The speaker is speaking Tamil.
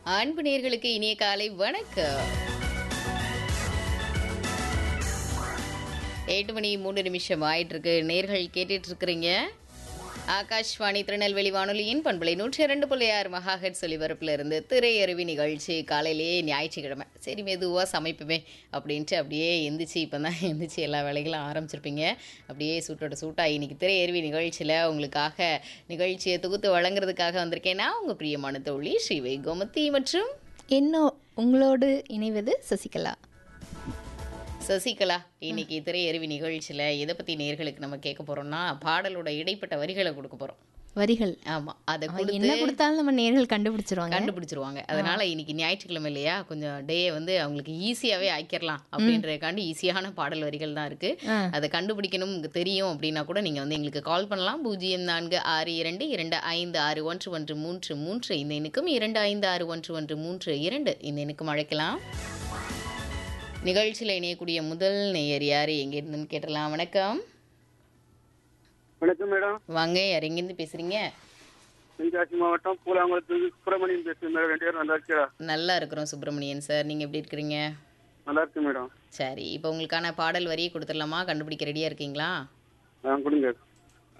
அன்பு நேர்களுக்கு இனிய காலை வணக்கம் எட்டு மணி மூணு நிமிஷம் ஆயிட்டு இருக்கு நேர்கள் கேட்டுட்டு இருக்கிறீங்க ஆகாஷ்வாணி திருநெல்வேலி வானொலியின் பண்பலை நூற்றி இரண்டு புள்ளி ஆறு மகாஹெட் ஒலிபரப்புல இருந்து திரையருவி நிகழ்ச்சி காலையிலேயே ஞாயிற்றுக்கிழமை சரி மெதுவாக சமைப்புமே அப்படின்ட்டு அப்படியே எந்திரிச்சு இப்போ தான் எந்திரிச்சு எல்லா வேலைகளும் ஆரம்பிச்சிருப்பீங்க அப்படியே சூட்டோட சூட்டாக இன்னைக்கு திரையருவி நிகழ்ச்சியில் உங்களுக்காக நிகழ்ச்சியை தொகுத்து வழங்குறதுக்காக வந்திருக்கேன் நான் உங்கள் பிரியமான தோழி ஸ்ரீவை கோமதி மற்றும் இன்னும் உங்களோடு இணைவது சசிகலா சசிகலா இன்னைக்கு திரையருவி நிகழ்ச்சியில் எதை பற்றி நேர்களுக்கு நம்ம கேட்க போகிறோம்னா பாடலோட இடைப்பட்ட வரிகளை கொடுக்க போகிறோம் வரிகள் ஆமாம் அதை அவன் கொடுத்து என்ன கொடுத்தாலும் நம்ம நேர்கள் கண்டுபிடிச்சிருவாங்க கண்டுபிடிச்சிருவாங்க அதனால இன்னைக்கு ஞாயிற்றுக்கிழமை இல்லையா கொஞ்சம் டே வந்து அவங்களுக்கு ஈஸியாவே ஆக்கிரலாம் அப்படின்றதுக்காண்டி ஈஸியான பாடல் வரிகள் தான் இருக்கு ஆ. அதை கண்டுபிடிக்கணும் உங்களுக்கு தெரியும் அப்படின்னா கூட நீங்க வந்து எங்களுக்கு கால் பண்ணலாம் பூஜ்ஜியம் நான்கு ஆறு இரண்டு இரண்டு ஐந்து ஆறு ஒன்று ஒன்று மூன்று மூன்று இந்த எண்ணுக்கும் இரண்டு ஐந்து ஆறு ஒன்று ஒன்று மூன்று இரண்டு இந்த எண்ணுக்கும் அழைக்கலாம் நிகழ்ச்சியில் இணையக்கூடிய முதல் நேயர் யாரு எங்க இருந்துன்னு கேட்டலாம் வணக்கம் வணக்கம் மேடம் வாங்க யார் எங்கேருந்து பேசுறீங்க தென்காசி மாவட்டம் பூலாங்குளத்துக்கு சுப்பிரமணியன் பேசுறேன் மேடம் ரெண்டு பேரும் நல்லா இருக்கா நல்லா இருக்கிறோம் சுப்பிரமணியன் சார் நீங்க எப்படி இருக்கிறீங்க நல்லா இருக்கு மேடம் சரி இப்போ உங்களுக்கான பாடல் வரியை கொடுத்துடலாமா கண்டுபிடிக்க ரெடியாக இருக்கீங்களா ஆ கொடுங்க